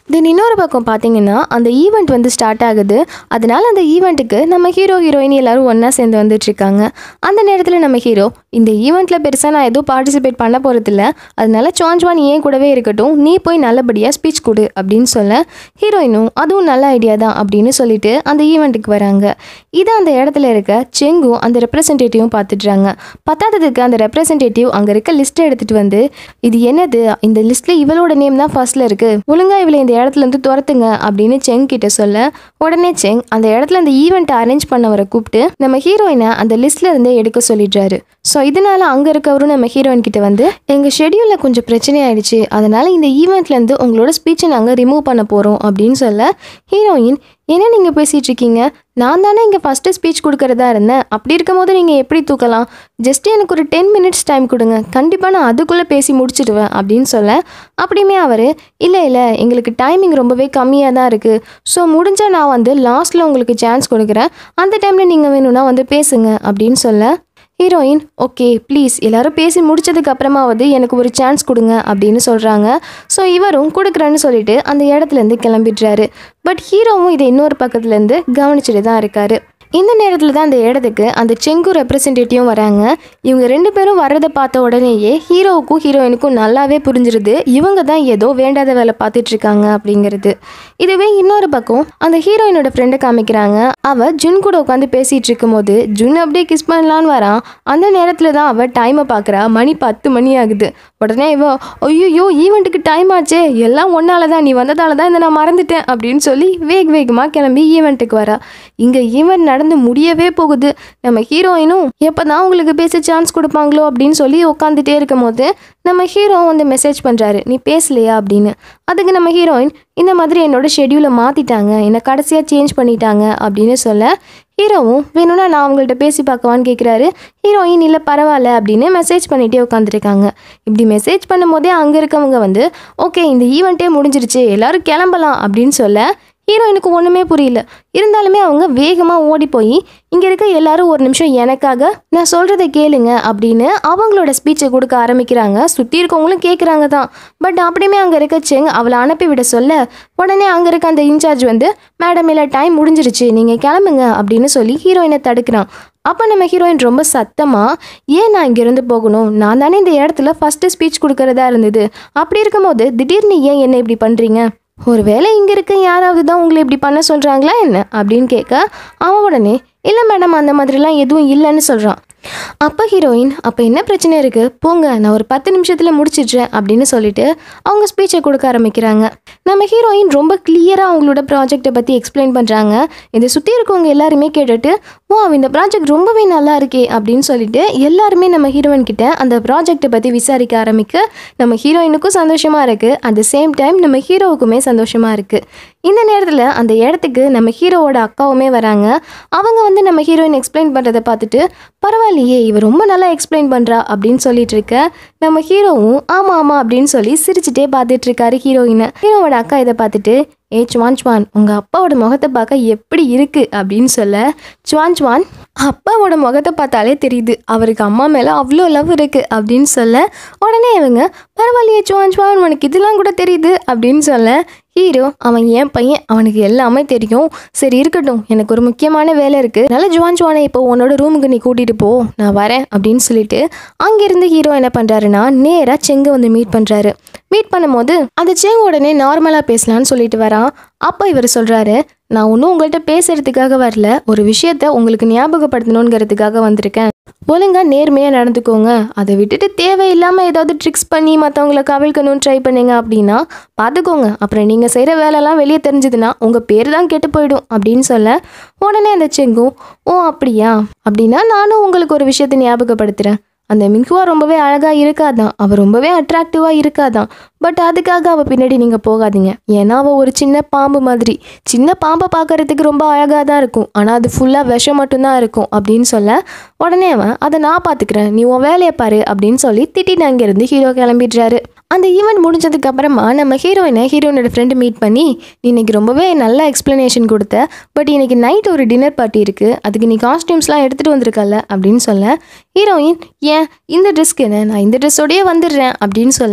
தென் இன்னொரு பக்கம் பார்த்தீங்கன்னா அந்த ஈவெண்ட் வந்து ஸ்டார்ட் ஆகுது அதனால அந்த ஈவெண்ட்டுக்கு நம்ம ஹீரோ ஹீரோயின் எல்லாரும் ஒன்றா சேர்ந்து வந்துட்டு இருக்காங்க அந்த நேரத்தில் நம்ம ஹீரோ இந்த ஈவெண்ட்டில் பெருசாக நான் எதுவும் பார்ட்டிசிபேட் பண்ண போகிறதில்ல அதனால சான்ஜ்வான் ஏன் கூடவே இருக்கட்டும் நீ போய் நல்லபடியாக ஸ்பீச் கொடு அப்படின்னு சொல்ல ஹீரோயினும் அதுவும் நல்ல ஐடியா தான் அப்படின்னு சொல்லிட்டு அந்த ஈவெண்ட்டுக்கு வராங்க இது அந்த இடத்துல இருக்க செங்கும் அந்த ரெப்ரசன்டேட்டிவும் பார்த்துட்றாங்க பத்தாததுக்கு அந்த ரெப்ரசன்டேட்டிவ் அங்கே இருக்க லிஸ்ட்டை எடுத்துகிட்டு வந்து இது என்னது இந்த லிஸ்ட்டில் இவளோட நேம் தான் ஃபர்ஸ்ட்ல இருக்கு ஒழுங்கா இவளை இந்த இடத்துல இருந்து துரத்துங்க அப்படின்னு செங் கிட்ட சொல்ல உடனே செங் அந்த இடத்துல அந்த ஈவெண்ட்டை அரேஞ்ச் பண்ணவரை கூப்பிட்டு நம்ம ஹீரோயினை அந்த லிஸ்ட்ல இருந்தே எடுக்க சொல்லிடுறாரு ஸோ இதனால அங்கே இருக்கவரும் நம்ம ஹீரோயின் கிட்ட வந்து எங்கள் ஷெடியூலில் கொஞ்சம் பிரச்சனை ஆயிடுச்சு அதனால இந்த ஈவெண்ட்லேருந்து உங்களோட ஸ்பீச்சை நாங்கள் ரிமூவ் பண்ண போகிறோம் அப்படின்னு சொல்ல ஹீரோயின் என்ன நீங்கள் பேசிகிட்டு இருக்கீங்க நான் தானே இங்கே ஃபஸ்ட்டு ஸ்பீச் கொடுக்கறதா இருந்தேன் அப்படி இருக்கும் போது நீங்கள் எப்படி தூக்கலாம் ஜஸ்ட் எனக்கு ஒரு டென் மினிட்ஸ் டைம் கொடுங்க கண்டிப்பாக நான் அதுக்குள்ளே பேசி முடிச்சிடுவேன் அப்படின்னு சொல்ல அப்படியுமே அவர் இல்லை இல்லை எங்களுக்கு டைமிங் ரொம்பவே கம்மியாக தான் இருக்குது ஸோ முடிஞ்சால் நான் வந்து லாஸ்ட்டில் உங்களுக்கு சான்ஸ் கொடுக்குறேன் அந்த டைமில் நீங்கள் வேணும்னா வந்து பேசுங்க அப்படின்னு சொல்ல ஹீரோயின் ஓகே ப்ளீஸ் எல்லாரும் பேசி முடிச்சதுக்கு அப்புறமாவது எனக்கு ஒரு சான்ஸ் கொடுங்க அப்படின்னு சொல்கிறாங்க ஸோ இவரும் கொடுக்குறேன்னு சொல்லிட்டு அந்த இடத்துலேருந்து கிளம்பிடுறாரு பட் ஹீரோவும் இதை இன்னொரு பக்கத்துலேருந்து கவனிச்சுட்டு தான் இருக்காரு இந்த நேரத்தில் தான் அந்த இடத்துக்கு அந்த செங்கு ரெப்ரசன்டேட்டிவும் வராங்க இவங்க ரெண்டு பேரும் வர்றதை பார்த்த உடனேயே ஹீரோவுக்கும் ஹீரோயினுக்கும் நல்லாவே புரிஞ்சிருது இவங்க தான் ஏதோ வேண்டாத வேலை பார்த்துட்டு இருக்காங்க அப்படிங்கிறது இதுவே இன்னொரு பக்கம் அந்த ஹீரோயினோட ஃப்ரெண்டை காமிக்கிறாங்க அவ ஜுன் கூட உட்காந்து பேசிட்டு இருக்கும்போது ஜுன் அப்படியே கிஸ் பண்ணலான்னு வரான் அந்த நேரத்தில் தான் அவ டைமை பார்க்குறா மணி பத்து மணி ஆகுது உடனே இவ ஐயோ ஈவெண்ட்டுக்கு டைம் ஆச்சே எல்லாம் ஒன்னால தான் நீ வந்ததால தான் இதை நான் மறந்துட்டேன் அப்படின்னு சொல்லி வேக வேகமாக கிளம்பி ஈவெண்ட்டுக்கு வரா இங்கே ஈவெண்ட் நடந்து முடியவே போகுது நம்ம ஹீரோயினும் எப்போ தான் உங்களுக்கு பேச சான்ஸ் கொடுப்பாங்களோ அப்படின்னு சொல்லி உட்காந்துட்டே இருக்கும் போது நம்ம ஹீரோ வந்து மெசேஜ் பண்ணுறாரு நீ பேசலையா அப்படின்னு அதுக்கு நம்ம ஹீரோயின் இந்த மாதிரி என்னோட ஷெட்யூலை மாற்றிட்டாங்க என்னை கடைசியாக சேஞ்ச் பண்ணிட்டாங்க அப்படின்னு சொல்ல ஹீரோவும் வேணும்னா நான் அவங்கள்ட்ட பேசி பார்க்கவான்னு கேட்குறாரு ஹீரோயின் இல்லை பரவாயில்ல அப்படின்னு மெசேஜ் பண்ணிகிட்டே உட்காந்துருக்காங்க இப்படி மெசேஜ் பண்ணும்போதே அங்கே இருக்கவங்க வந்து ஓகே இந்த ஈவெண்ட்டே முடிஞ்சிருச்சு எல்லாரும் கிளம்பலாம் அப்படின்னு சொல்ல ஹீரோயினுக்கு ஒன்றுமே புரியல இருந்தாலுமே அவங்க வேகமாக ஓடி போய் இங்கே இருக்க எல்லாரும் ஒரு நிமிஷம் எனக்காக நான் சொல்கிறத கேளுங்க அப்படின்னு அவங்களோட ஸ்பீச்சை கொடுக்க ஆரம்பிக்கிறாங்க சுற்றி இருக்கவங்களும் கேட்குறாங்க தான் பட் அப்படியுமே அங்கே இருக்க செங் அவளை அனுப்பி விட சொல்ல உடனே அங்கே இருக்க அந்த இன்சார்ஜ் வந்து மேடம் இல்லை டைம் முடிஞ்சிருச்சு நீங்கள் கிளம்புங்க அப்படின்னு சொல்லி ஹீரோயினை தடுக்கிறான் அப்போ நம்ம ஹீரோயின் ரொம்ப சத்தமாக ஏன் நான் இங்கேருந்து போகணும் நான் தானே இந்த இடத்துல ஃபஸ்ட்டு ஸ்பீச் கொடுக்கறதா இருந்தது அப்படி இருக்கும்போது திடீர்னு ஏன் என்ன இப்படி பண்ணுறீங்க ஒருவேளை இங்கே இருக்க யாராவது தான் உங்களை இப்படி பண்ண சொல்கிறாங்களா என்ன அப்படின்னு கேட்க அவன் உடனே இல்லை மேடம் அந்த மாதிரிலாம் எதுவும் இல்லைன்னு சொல்கிறான் அப்போ ஹீரோயின் அப்போ என்ன பிரச்சனை இருக்குது போங்க நான் ஒரு பத்து நிமிஷத்தில் முடிச்சிடுறேன் அப்படின்னு சொல்லிட்டு அவங்க ஸ்பீச்சை கொடுக்க ஆரம்பிக்கிறாங்க நம்ம ஹீரோயின் ரொம்ப கிளியராக அவங்களோட ப்ராஜெக்டை பற்றி எக்ஸ்பிளைன் பண்ணுறாங்க இதை சுற்றி இருக்கவங்க எல்லாருமே கேட்டுட்டு ஓ இந்த ப்ராஜெக்ட் ரொம்பவே நல்லா இருக்கே அப்படின்னு சொல்லிட்டு எல்லாருமே நம்ம ஹீரோயின் கிட்ட அந்த ப்ராஜெக்டை பற்றி விசாரிக்க ஆரம்பிக்க நம்ம ஹீரோயினுக்கும் சந்தோஷமாக இருக்குது அட் த சேம் டைம் நம்ம ஹீரோவுக்குமே சந்தோஷமாக இருக்குது இந்த நேரத்தில் அந்த இடத்துக்கு நம்ம ஹீரோவோட அக்காவுமே வராங்க அவங்க வந்து நம்ம ஹீரோயின் எக்ஸ்பிளைன் பண்ணுறதை பார்த்துட்டு பரவாயில்லையே இவ ரொம்ப நல்லா எக்ஸ்பிளைன் பண்ணுறா அப்படின்னு சொல்லிட்டு இருக்க நம்ம ஹீரோவும் ஆமாம் ஆமாம் அப்படின்னு சொல்லி சிரிச்சுட்டே பார்த்துட்டு இருக்காரு ஹீரோயினை ஹீரோவோட அக்கா இதை பார்த்துட்டு ஏ சுவான் சுவான் உங்கள் அப்பாவோட முகத்தை பார்க்க எப்படி இருக்கு அப்படின்னு சொல்ல சுவான் சுவான் அப்பாவோட முகத்தை பார்த்தாலே தெரியுது அவருக்கு அம்மா மேலே அவ்வளோ லவ் இருக்கு அப்படின்னு சொல்ல உடனே இவங்க பரவாயில்லையே சுவான் சுவான் உனக்கு இதெல்லாம் கூட தெரியுது அப்படின்னு சொல்ல ஹீரோ அவன் என் பையன் அவனுக்கு எல்லாமே தெரியும் சரி இருக்கட்டும் எனக்கு ஒரு முக்கியமான வேலை இருக்குது நல்ல ஜுவான் ஜுவானை இப்போ உன்னோட ரூமுக்கு நீ கூட்டிகிட்டு போ நான் வரேன் அப்படின்னு சொல்லிட்டு அங்கேருந்து ஹீரோ என்ன பண்ணுறாருன்னா நேராக செங்கை வந்து மீட் பண்ணுறாரு மீட் பண்ணும்போது அந்த செங்கு உடனே நார்மலாக பேசலான்னு சொல்லிட்டு வரான் அப்போ இவர் சொல்கிறாரு நான் ஒன்றும் உங்கள்கிட்ட பேசுறதுக்காக வரல ஒரு விஷயத்த உங்களுக்கு ஞாபகப்படுத்தணுங்கிறதுக்காக வந்திருக்கேன் ஒழுங்கா நேர்மையாக நடந்துக்கோங்க அதை விட்டுட்டு தேவையில்லாமல் ஏதாவது ட்ரிக்ஸ் பண்ணி மற்றவங்கள கவிழ்க்கணும்னு ட்ரை பண்ணீங்க அப்படின்னா பார்த்துக்கோங்க அப்புறம் நீங்கள் செய்கிற வேலைலாம் வெளியே தெரிஞ்சதுன்னா உங்கள் பேர் தான் கெட்டு போயிடும் அப்படின்னு சொல்ல உடனே அந்த செங்கும் ஓ அப்படியா அப்படின்னா நானும் உங்களுக்கு ஒரு விஷயத்தை ஞாபகப்படுத்துகிறேன் அந்த மின்குவா ரொம்பவே அழகாக இருக்காதான் அவள் ரொம்பவே அட்ராக்டிவாக இருக்காதான் பட் அதுக்காக அவள் பின்னாடி நீங்கள் போகாதீங்க ஏன்னா அவள் ஒரு சின்ன பாம்பு மாதிரி சின்ன பாம்பை பார்க்கறதுக்கு ரொம்ப அழகாக தான் இருக்கும் ஆனால் அது ஃபுல்லாக விஷம் மட்டும்தான் இருக்கும் அப்படின்னு சொல்ல உடனே அவன் அதை நான் பார்த்துக்கிறேன் நீ உன் வேலையை பாரு அப்படின்னு சொல்லி திட்டிட்டு அங்கேருந்து ஹீரோ கிளம்பிடுறாரு அந்த ஈவெண்ட் முடிஞ்சதுக்கு அப்புறமா நம்ம ஹீரோயினை ஹீரோயினோட ஃப்ரெண்டு மீட் பண்ணி நீ இன்னைக்கு ரொம்பவே நல்ல எக்ஸ்ப்ளனேஷன் கொடுத்த பட் இன்னைக்கு நைட் ஒரு டின்னர் பார்ட்டி இருக்குது அதுக்கு நீ காஸ்டியூம்ஸ்லாம் எடுத்துகிட்டு வந்திருக்கல அப்படின்னு சொல்ல ஹீரோயின் ஏன் இந்த ட்ரெஸ்க்கு என்ன நான் இந்த ட்ரெஸ்ஸோடயே வந்துடுறேன் அப்படின்னு சொல்ல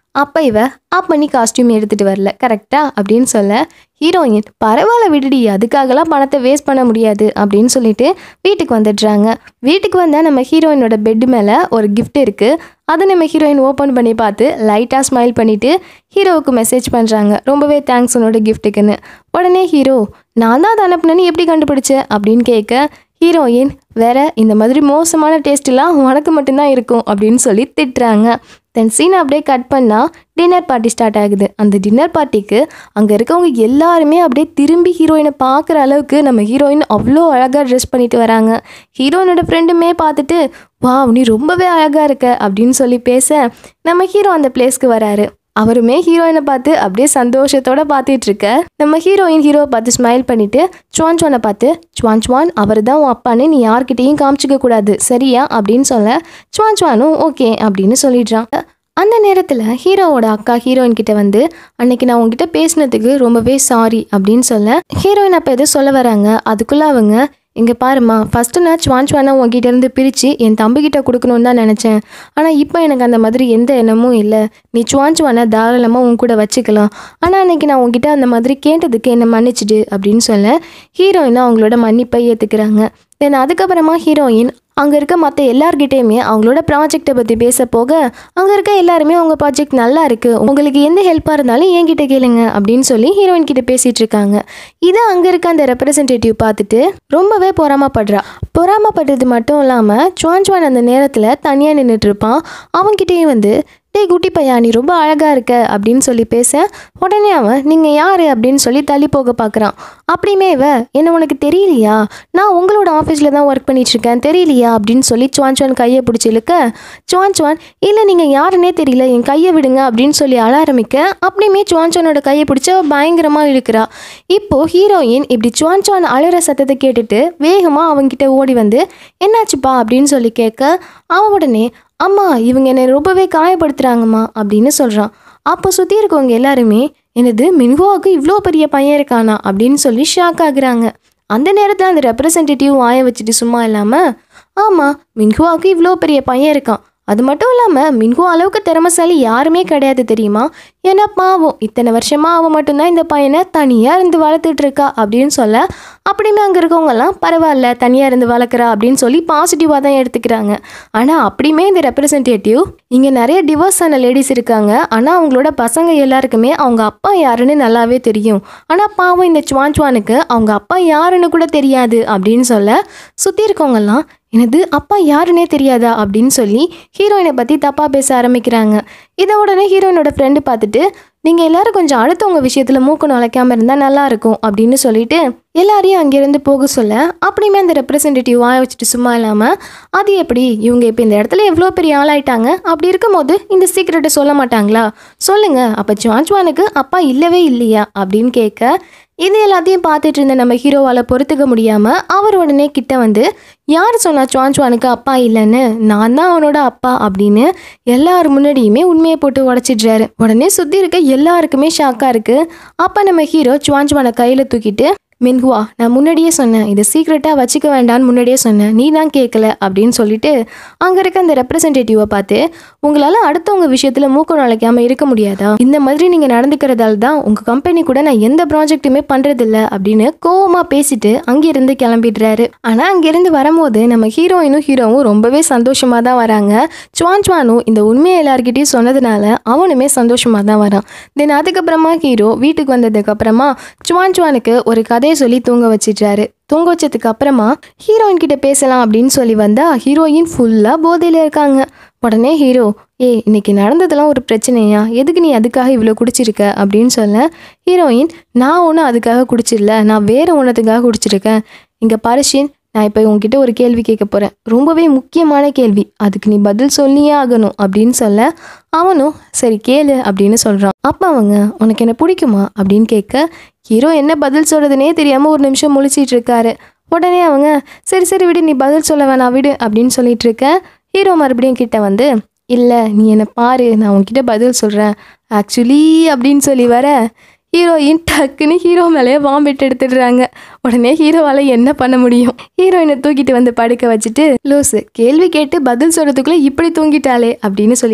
அப்போ இவ அப்போ நீ காஸ்டியூம் எடுத்துகிட்டு வரல கரெக்டா அப்படின்னு சொல்ல ஹீரோயின் பரவாயில்ல விடுடி அதுக்காகலாம் பணத்தை வேஸ்ட் பண்ண முடியாது அப்படின்னு சொல்லிட்டு வீட்டுக்கு வந்துடுறாங்க வீட்டுக்கு வந்தால் நம்ம ஹீரோயினோட பெட் மேலே ஒரு gift இருக்குது அதை நம்ம ஹீரோயின் ஓப்பன் பண்ணி பார்த்து லைட்டாக ஸ்மைல் பண்ணிவிட்டு ஹீரோவுக்கு மெசேஜ் பண்ணுறாங்க ரொம்பவே தேங்க்ஸ் உன்னோட கிஃப்ட்டுக்குன்னு உடனே ஹீரோ நான் தான் அதை அனுப்புனேன்னு எப்படி கண்டுபிடிச்ச அப்படின்னு கேட்க ஹீரோயின் வேற இந்த மாதிரி மோசமான டேஸ்ட்லாம் உனக்கு மட்டும்தான் இருக்கும் அப்படின்னு சொல்லி திட்டுறாங்க தென் சீன் அப்படியே கட் பண்ணால் டின்னர் பார்ட்டி ஸ்டார்ட் ஆகுது அந்த டின்னர் பார்ட்டிக்கு அங்கே இருக்கவங்க எல்லாருமே அப்படியே திரும்பி ஹீரோயினை பார்க்குற அளவுக்கு நம்ம ஹீரோயின் அவ்வளோ அழகாக ட்ரெஸ் பண்ணிட்டு வராங்க ஹீரோயினோட ஃப்ரெண்டுமே பார்த்துட்டு வா நீ ரொம்பவே அழகாக இருக்க அப்படின்னு சொல்லி பேச நம்ம ஹீரோ அந்த பிளேஸ்க்கு வராரு அவருமே ஹீரோயினை பார்த்து அப்படியே சந்தோஷத்தோட பார்த்துட்டு இருக்க நம்ம ஹீரோயின் ஹீரோவை பார்த்து ஸ்மைல் பண்ணிட்டு சுவான் சுவானை பார்த்து சுவான் சுவான் அவர் தான் உன் அப்பான்னு நீ யார்கிட்டயும் காமிச்சிக்க கூடாது சரியா அப்படின்னு சொல்ல சுவான் சுவானும் ஓகே அப்படின்னு சொல்லிடுறான் அந்த நேரத்தில் ஹீரோவோட அக்கா ஹீரோயின் கிட்ட வந்து அன்னைக்கு நான் உங்ககிட்ட பேசினதுக்கு ரொம்பவே சாரி அப்படின்னு சொல்ல ஹீரோயின் அப்போ எதோ சொல்ல வராங்க அதுக்குள்ளே அவங்க இங்கே பாருமா ஃபஸ்ட்டு நான் சுவான் சுவானை உங்ககிட்ட இருந்து பிரித்து என் தம்பிக்கிட்ட கொடுக்கணும்னு தான் நினச்சேன் ஆனால் இப்போ எனக்கு அந்த மாதிரி எந்த எண்ணமும் இல்லை நீ சுவான் சுவானை தாராளமாக உன் கூட வச்சுக்கலாம் ஆனால் அன்னைக்கு நான் உங்ககிட்ட அந்த மாதிரி கேட்டதுக்கு என்னை மன்னிச்சிடு அப்படின்னு சொல்ல ஹீரோயின் அவங்களோட மன்னிப்பை ஏற்றுக்கிறாங்க தென் அதுக்கப்புறமா ஹீரோயின் அங்கே இருக்க மற்ற எல்லார்கிட்டேயுமே அவங்களோட ப்ராஜெக்டை பற்றி பேச போக அங்கே இருக்க எல்லாருமே உங்கள் ப்ராஜெக்ட் நல்லா இருக்குது உங்களுக்கு எந்த ஹெல்ப்பாக இருந்தாலும் என்கிட்ட கேளுங்க அப்படின்னு சொல்லி ஹீரோயின் கிட்ட பேசிகிட்டு இருக்காங்க இதை அங்கே இருக்க அந்த ரெப்ரசன்டேட்டிவ் பார்த்துட்டு ரொம்பவே பொறாமப்படுறா பொறாமப்படுறது மட்டும் இல்லாமல் சுவான் சுவான் அந்த நேரத்தில் தனியாக நின்றுட்டு இருப்பான் அவன்கிட்டயும் வந்து டேய் குட்டி பையா நீ ரொம்ப அழகாக இருக்க அப்படின்னு சொல்லி பேச உடனே அவன் நீங்கள் யார் அப்படின்னு சொல்லி தள்ளி போக பார்க்குறான் அப்படியுமே இவ என்ன உனக்கு தெரியலையா நான் உங்களோட ஆஃபீஸில் தான் ஒர்க் பண்ணிட்டு இருக்கேன் தெரியலையா அப்படின்னு சொல்லி சுவான் சுவான் கையை பிடிச்சி இழுக்க சுவான் சுவான் இல்லை நீங்கள் யாருன்னே தெரியல என் கையை விடுங்க அப்படின்னு சொல்லி அழ ஆரம்பிக்க அப்படியுமே சுவான் சுவானோட கையை பிடிச்சி அவ பயங்கரமாக இழுக்கிறா இப்போ ஹீரோயின் இப்படி சுவான் சுவான் அழுற சத்தத்தை கேட்டுட்டு வேகமாக அவன்கிட்ட ஓடி வந்து என்னாச்சுப்பா அப்படின்னு சொல்லி கேட்க அவன் உடனே அம்மா இவங்க என்னை ரொம்பவே காயப்படுத்துகிறாங்கம்மா அப்படின்னு சொல்கிறான் அப்போ சுற்றி இருக்கவங்க எல்லாருமே எனது மின்ஹுவாவுக்கு இவ்வளோ பெரிய பையன் இருக்கானா அப்படின்னு சொல்லி ஷாக் ஆகுறாங்க அந்த நேரத்தில் அந்த ரெப்ரசன்டேட்டிவ் வாய வச்சுட்டு சும்மா இல்லாமல் ஆமாம் மின்ஹுவாவுக்கு இவ்வளோ பெரிய பையன் இருக்கான் அது மட்டும் இல்லாமல் மின்ஹு அளவுக்கு திறமசாலி யாருமே கிடையாது தெரியுமா ஏன்னா பாவம் இத்தனை வருஷமா அவன் மட்டும்தான் இந்த பையனை தனியாக இருந்து வளர்த்துட்டு இருக்கா அப்படின்னு சொல்ல அப்படியுமே அங்கே இருக்கவங்கெல்லாம் பரவாயில்ல தனியாக இருந்து வளர்க்குறா அப்படின்னு சொல்லி பாசிட்டிவாக தான் எடுத்துக்கிறாங்க ஆனால் அப்படியுமே இந்த ரெப்ரசன்டேட்டிவ் இங்கே நிறைய டிவோர்ஸ் ஆன லேடிஸ் இருக்காங்க ஆனால் அவங்களோட பசங்க எல்லாருக்குமே அவங்க அப்பா யாருன்னு நல்லாவே தெரியும் ஆனால் பாவம் இந்த சுவான் சுவானுக்கு அவங்க அப்பா யாருன்னு கூட தெரியாது அப்படின்னு சொல்ல சுற்றி இருக்கவங்கெல்லாம் எனது அப்பா யாருன்னே தெரியாதா அப்படின்னு சொல்லி ஹீரோயினை பற்றி தப்பாக பேச ஆரம்பிக்கிறாங்க இதை உடனே ஹீரோயினோட ஃப்ரெண்டு பார்த்துட்டு நீங்கள் எல்லாரும் கொஞ்சம் அடுத்தவங்க விஷயத்தில் மூக்கு நுழைக்காம இருந்தால் நல்லா இருக்கும் அப்படின்னு சொல்லிட்டு எல்லாரையும் அங்கேருந்து போக சொல்ல அப்படியுமே அந்த ரெப்ரசன்டேட்டிவ் வாய வச்சுட்டு சும்மா இல்லாமல் அது எப்படி இவங்க இப்போ இந்த இடத்துல எவ்வளோ பெரிய ஆளாயிட்டாங்க அப்படி இருக்கும்போது இந்த சீக்கிரட்டை சொல்ல மாட்டாங்களா சொல்லுங்க அப்போ ஜான்ஜுவானுக்கு அப்பா இல்லவே இல்லையா அப்படின்னு கேட்க இது எல்லாத்தையும் பார்த்துட்டு இருந்த நம்ம ஹீரோவால் பொறுத்துக்க முடியாமல் அவர் உடனே கிட்ட வந்து யார் சொன்னா சுவான்சுவானுக்கு அப்பா இல்லைன்னு நான் தான் அவனோட அப்பா அப்படின்னு எல்லார் முன்னாடியுமே உண்மையை போட்டு உடச்சிடுறாரு உடனே சுற்றி இருக்க எல்லாருக்குமே ஷாக்காக இருக்குது அப்போ நம்ம ஹீரோ சுவான்சுவானை கையில் தூக்கிட்டு மின்ஹுவா நான் முன்னாடியே சொன்னேன் இதை சீக்ரெட்டாக வச்சுக்க வேண்டாம்னு முன்னாடியே சொன்னேன் நீ தான் கேட்கல அப்படின்னு சொல்லிட்டு அங்கே இருக்க அந்த ரெப்ரசன்டேட்டிவை பார்த்து உங்களால் அடுத்தவங்க விஷயத்தில் மூக்க நுழைக்காம இருக்க முடியாதா இந்த மாதிரி நீங்கள் நடந்துக்கிறதால தான் உங்கள் கம்பெனி கூட நான் எந்த ப்ராஜெக்ட்டுமே பண்ணுறதில்ல அப்படின்னு கோவமாக பேசிட்டு அங்கேருந்து கிளம்பிடுறாரு ஆனால் அங்கேருந்து வரும்போது நம்ம ஹீரோயினும் ஹீரோவும் ரொம்பவே சந்தோஷமாக தான் வராங்க சுவான் சுவானும் இந்த உண்மையை எல்லார்கிட்டயும் சொன்னதுனால அவனுமே சந்தோஷமாக தான் வரான் தென் அதுக்கப்புறமா ஹீரோ வீட்டுக்கு வந்ததுக்கப்புறமா சுவான் சுவானுக்கு ஒரு கதையை சொல்லி தூங்க வச்சிடுறாரு தூங்க வச்சதுக்கு அப்புறமா ஹீரோயின் கிட்ட பேசலாம் அப்படின்னு சொல்லி வந்தா ஹீரோயின் ஃபுல்லாக போதையில் இருக்காங்க உடனே ஹீரோ ஏய் இன்னைக்கு நடந்ததெல்லாம் ஒரு பிரச்சனையா எதுக்கு நீ அதுக்காக இவ்வளோ குடிச்சிருக்க அப்படின்னு சொல்ல ஹீரோயின் நான் ஒன்றும் அதுக்காக குடிச்சிடல நான் வேற ஒன்றத்துக்காக குடிச்சிருக்கேன் இங்கே பரிஷின் நான் இப்போ உங்ககிட்ட ஒரு கேள்வி கேட்க போகிறேன் ரொம்பவே முக்கியமான கேள்வி அதுக்கு நீ பதில் சொல்லியே ஆகணும் அப்படின்னு சொல்ல அவனும் சரி கேளு அப்படின்னு சொல்கிறான் அப்போ அவங்க உனக்கு என்ன பிடிக்குமா அப்படின்னு கேட்க ஹீரோ என்ன பதில் சொல்கிறதுனே தெரியாமல் ஒரு நிமிஷம் முழிச்சிட்டு இருக்காரு உடனே அவங்க சரி சரி விடு நீ பதில் சொல்ல வேணாம் விடு அப்படின்னு சொல்லிட்டு இருக்க ஹீரோ மறுபடியும் கிட்ட வந்து இல்லை நீ என்னை பாரு நான் உன்கிட்ட பதில் சொல்கிறேன் ஆக்சுவலி அப்படின்னு சொல்லி வர ஹீரோயின் டக்குன்னு ஹீரோ மேலேயே வாமிட் எடுத்துடுறாங்க உடனே ஹீரோவால் என்ன பண்ண முடியும் ஹீரோயினை தூக்கிட்டு வந்து படுக்க வச்சுட்டு லூசு கேள்வி கேட்டு பதில் சொல்கிறதுக்குள்ளே இப்படி தூங்கிட்டாளே அப்படின்னு சொல்லிட்டு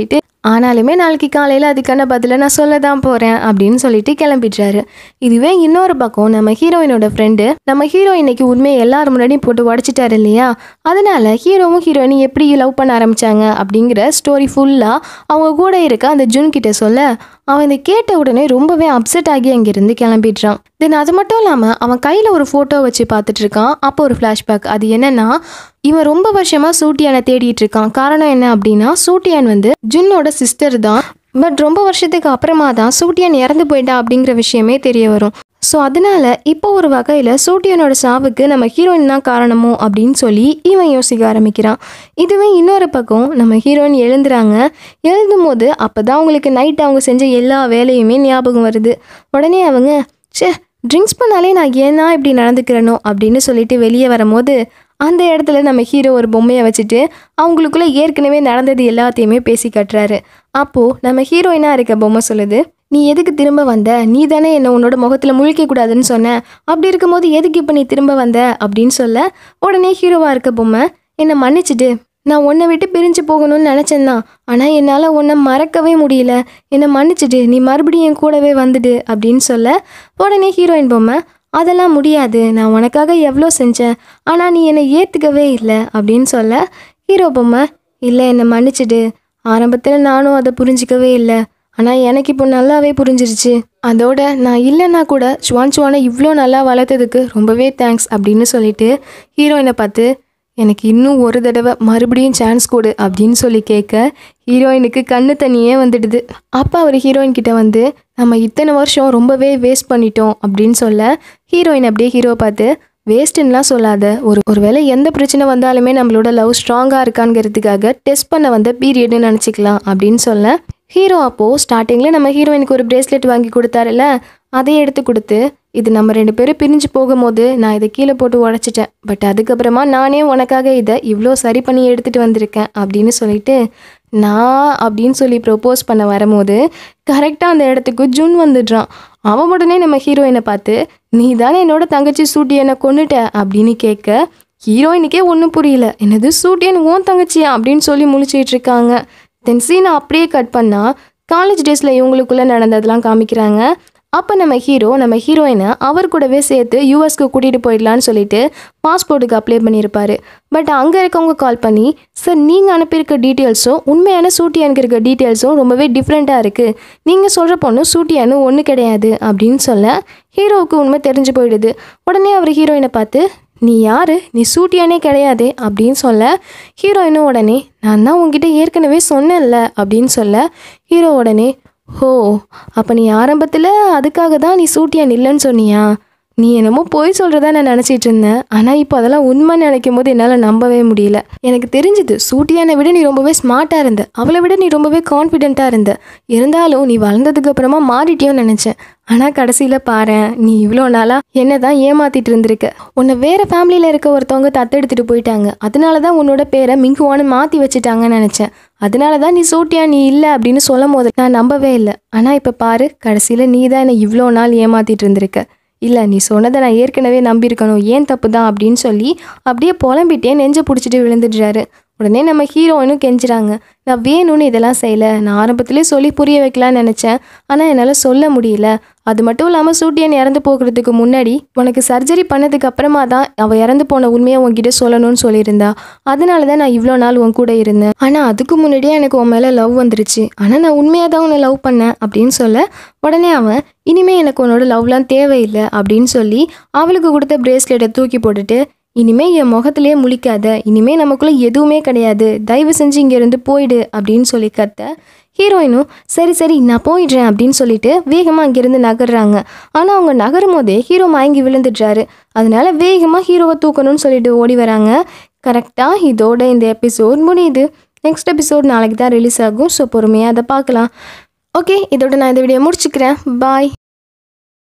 ஆனாலுமே நாளைக்கு காலையில் அதுக்கான பதிலை நான் சொல்ல தான் போகிறேன் அப்படின்னு சொல்லிட்டு கிளம்பிடுறாரு இதுவே இன்னொரு பக்கம் நம்ம ஹீரோயினோட ஃப்ரெண்டு நம்ம ஹீரோ இன்னைக்கு உண்மையை எல்லாரும் முன்னாடியும் போட்டு உடச்சிட்டாரு இல்லையா அதனால ஹீரோவும் ஹீரோயினும் எப்படி லவ் பண்ண ஆரம்பிச்சாங்க அப்படிங்கிற ஸ்டோரி ஃபுல்லாக அவங்க கூட இருக்க அந்த ஜுன் கிட்ட சொல்ல அவன் இதை கேட்ட உடனே ரொம்பவே அப்செட் ஆகி அங்கிருந்து கிளம்பிடுறான் தென் அது மட்டும் இல்லாமல் அவன் கையில் ஒரு ஃபோட்டோ வச்சு பார்த்துட்டு இருக்கான் அப்போ ஒரு ஃப்ளாஷ்பேக் அது என்னன்னா இவன் ரொம்ப வருஷமா சூட்டியானை தேடிட்டு இருக்கான் காரணம் என்ன அப்படின்னா சூட்டியான் வந்து ஜுன்னோட சிஸ்டர் தான் பட் ரொம்ப வருஷத்துக்கு அப்புறமா தான் சூட்டியான் இறந்து போயிட்டான் அப்படிங்கிற விஷயமே தெரிய வரும் ஸோ அதனால இப்போ ஒரு வகையில் சூட்டியனோட சாவுக்கு நம்ம ஹீரோயின் தான் காரணமோ அப்படின்னு சொல்லி இவன் யோசிக்க ஆரம்பிக்கிறான் இதுவே இன்னொரு பக்கம் நம்ம ஹீரோயின் எழுந்துறாங்க எழுதும் போது அப்போ தான் அவங்களுக்கு நைட் அவங்க செஞ்ச எல்லா வேலையுமே ஞாபகம் வருது உடனே அவங்க ச்சே ட்ரிங்க்ஸ் பண்ணாலே நான் ஏன் தான் இப்படி நடந்துக்கிறனோ அப்படின்னு சொல்லிட்டு வெளியே வரும்போது அந்த இடத்துல நம்ம ஹீரோ ஒரு பொம்மையை வச்சுட்டு அவங்களுக்குள்ள ஏற்கனவே நடந்தது எல்லாத்தையுமே பேசி கட்டுறாரு அப்போது நம்ம ஹீரோயினாக இருக்க பொம்மை சொல்லுது நீ எதுக்கு திரும்ப வந்த நீ தானே என்ன உன்னோட முகத்தில் முழிக்க கூடாதுன்னு சொன்ன அப்படி இருக்கும்போது எதுக்கு இப்போ நீ திரும்ப வந்த அப்படின்னு சொல்ல உடனே ஹீரோவாக இருக்க பொம்மை என்னை மன்னிச்சிடு நான் உன்னை விட்டு பிரிஞ்சு போகணும்னு நினச்சேன் தான் ஆனால் என்னால் உன்னை மறக்கவே முடியல என்னை மன்னிச்சிடு நீ மறுபடியும் என் கூடவே வந்துடு அப்படின்னு சொல்ல உடனே ஹீரோயின் பொம்மை அதெல்லாம் முடியாது நான் உனக்காக எவ்வளோ செஞ்சேன் ஆனால் நீ என்னை ஏற்றுக்கவே இல்லை அப்படின்னு சொல்ல ஹீரோ பொம்மை இல்லை என்னை மன்னிச்சிடு ஆரம்பத்தில் நானும் அதை புரிஞ்சிக்கவே இல்லை ஆனால் எனக்கு இப்போ நல்லாவே புரிஞ்சிருச்சு அதோட நான் இல்லைன்னா கூட சுவான் சுவானை இவ்வளோ நல்லா வளர்த்ததுக்கு ரொம்பவே தேங்க்ஸ் அப்படின்னு சொல்லிட்டு ஹீரோயினை பார்த்து எனக்கு இன்னும் ஒரு தடவை மறுபடியும் சான்ஸ் கொடு அப்படின்னு சொல்லி கேட்க ஹீரோயினுக்கு கண்ணு தண்ணியே வந்துடுது அப்போ அவர் ஹீரோயின் கிட்ட வந்து நம்ம இத்தனை வருஷம் ரொம்பவே வேஸ்ட் பண்ணிட்டோம் அப்படின்னு சொல்ல ஹீரோயின் அப்படியே ஹீரோவை பார்த்து வேஸ்ட்டுன்னெலாம் சொல்லாத ஒரு ஒருவேளை எந்த பிரச்சனை வந்தாலுமே நம்மளோட லவ் ஸ்ட்ராங்காக இருக்காங்கிறதுக்காக டெஸ்ட் பண்ண வந்த பீரியட்னு நினச்சிக்கலாம் அப்படின்னு சொல்ல ஹீரோ அப்போது ஸ்டார்டிங்கில் நம்ம ஹீரோயினுக்கு ஒரு பிரேஸ்லெட் வாங்கி கொடுத்தாருல அதை எடுத்து கொடுத்து இது நம்ம ரெண்டு பேரும் பிரிஞ்சு போகும்போது நான் இதை கீழே போட்டு உடச்சிட்டேன் பட் அதுக்கப்புறமா நானே உனக்காக இதை இவ்வளோ சரி பண்ணி எடுத்துகிட்டு வந்திருக்கேன் அப்படின்னு சொல்லிட்டு நான் அப்படின்னு சொல்லி ப்ரொப்போஸ் பண்ண வரும்போது கரெக்டாக அந்த இடத்துக்கு ஜூன் வந்துடுறான் அவன் உடனே நம்ம ஹீரோயினை பார்த்து நீ தானே என்னோட தங்கச்சி சூட்டி என்னை கொன்னுட்ட அப்படின்னு கேட்க ஹீரோயினுக்கே ஒன்றும் புரியல என்னது சூட்டியன் ஓன் தங்கச்சியா அப்படின்னு சொல்லி முழிச்சிட்டு இருக்காங்க தென் சீனை அப்படியே கட் பண்ணால் காலேஜ் டேஸில் இவங்களுக்குள்ளே நடந்ததெல்லாம் காமிக்கிறாங்க அப்போ நம்ம ஹீரோ நம்ம ஹீரோயினை அவர் கூடவே சேர்த்து யூஎஸ்க்கு கூட்டிகிட்டு போயிடலான்னு சொல்லிட்டு பாஸ்போர்ட்டுக்கு அப்ளை பண்ணியிருப்பாரு பட் அங்கே இருக்கவங்க கால் பண்ணி சார் நீங்கள் அனுப்பியிருக்க டீட்டெயில்ஸும் உண்மையான சூட்டியானுக்கு இருக்க டீட்டெயில்ஸும் ரொம்பவே டிஃப்ரெண்ட்டாக இருக்குது நீங்கள் சொல்கிற பொண்ணு சூட்டியானு ஒன்று கிடையாது அப்படின்னு சொல்ல ஹீரோவுக்கு உண்மை தெரிஞ்சு போயிடுது உடனே அவர் ஹீரோயினை பார்த்து நீ யாரு நீ சூட்டியானே கிடையாது அப்படின்னு சொல்ல ஹீரோயினும் உடனே நான் தான் உங்ககிட்ட ஏற்கனவே சொன்னேன்ல அப்படின்னு சொல்ல ஹீரோ உடனே ஹோ அப்போ நீ ஆரம்பத்தில் அதுக்காக தான் நீ சூட்டியான் இல்லைன்னு சொன்னியா நீ என்னமோ போய் சொல்கிறதா நான் நினச்சிட்டு இருந்தேன் ஆனால் இப்போ அதெல்லாம் உண்மை நினைக்கும் போது என்னால் நம்பவே முடியல எனக்கு தெரிஞ்சுது சூட்டியானை விட நீ ரொம்பவே ஸ்மார்ட்டாக இருந்த அவளை விட நீ ரொம்பவே கான்ஃபிடென்ட்டாக இருந்த இருந்தாலும் நீ வளர்ந்ததுக்கு அப்புறமா மாறிட்டியோன்னு நினச்சேன் ஆனால் கடைசியில் பாரேன் நீ இவ்வளோ நாளாக என்ன தான் ஏமாத்திட்டு இருந்திருக்க உன்னை வேற ஃபேமிலியில் இருக்க ஒருத்தவங்க தத்தெடுத்துட்டு போயிட்டாங்க அதனால தான் உன்னோட பேரை மிங்குவான்னு மாற்றி வச்சுட்டாங்கன்னு நினச்சேன் அதனால தான் நீ சூட்டியா நீ இல்லை அப்படின்னு சொல்லும் போது நான் நம்பவே இல்லை ஆனால் இப்போ பாரு கடைசியில் நீ தான் என்னை இவ்வளோ நாள் ஏமாத்திட்டு இருந்திருக்க இல்லை நீ சொன்னதை நான் ஏற்கனவே நம்பியிருக்கணும் ஏன் தப்பு தான் அப்படின்னு சொல்லி அப்படியே புலம்பிட்டே நெஞ்சை பிடிச்சிட்டு விழுந்துடுறாரு உடனே நம்ம ஹீரோயினும் கெஞ்சுறாங்க நான் வேணும்னு இதெல்லாம் செய்யலை நான் ஆரம்பத்திலே சொல்லி புரிய வைக்கலான்னு நினச்சேன் ஆனால் என்னால் சொல்ல முடியல அது மட்டும் இல்லாமல் சூட்டியன் இறந்து போகிறதுக்கு முன்னாடி உனக்கு சர்ஜரி பண்ணதுக்கு அப்புறமா தான் அவள் இறந்து போன உண்மையை உன்கிட்ட சொல்லணும்னு சொல்லியிருந்தா அதனால தான் நான் இவ்வளோ நாள் உன் கூட இருந்தேன் ஆனால் அதுக்கு முன்னாடியே எனக்கு உன் மேலே லவ் வந்துருச்சு ஆனால் நான் உண்மையாக தான் உன்னை லவ் பண்ணேன் அப்படின்னு சொல்ல உடனே அவன் இனிமே எனக்கு உன்னோட லவ்லாம் தேவையில்லை அப்படின்னு சொல்லி அவளுக்கு கொடுத்த பிரேஸ்லெட்டை தூக்கி போட்டுட்டு இனிமே என் முகத்திலே முழிக்காத இனிமே நமக்குள்ள எதுவுமே கிடையாது தயவு செஞ்சு இங்கேருந்து போயிடு அப்படின்னு சொல்லி கத்த ஹீரோயினும் சரி சரி நான் போயிடுறேன் அப்படின்னு சொல்லிட்டு வேகமாக அங்கேருந்து நகர்றாங்க ஆனால் அவங்க நகரும் போதே ஹீரோ மயங்கி விழுந்துடுறாரு அதனால வேகமாக ஹீரோவை தூக்கணும்னு சொல்லிட்டு ஓடி வராங்க கரெக்டாக இதோட இந்த எபிசோட் முடியுது நெக்ஸ்ட் எபிசோட் நாளைக்கு தான் ரிலீஸ் ஆகும் ஸோ பொறுமையாக அதை பார்க்கலாம் ஓகே இதோட நான் இந்த வீடியோ முடிச்சுக்கிறேன் பாய்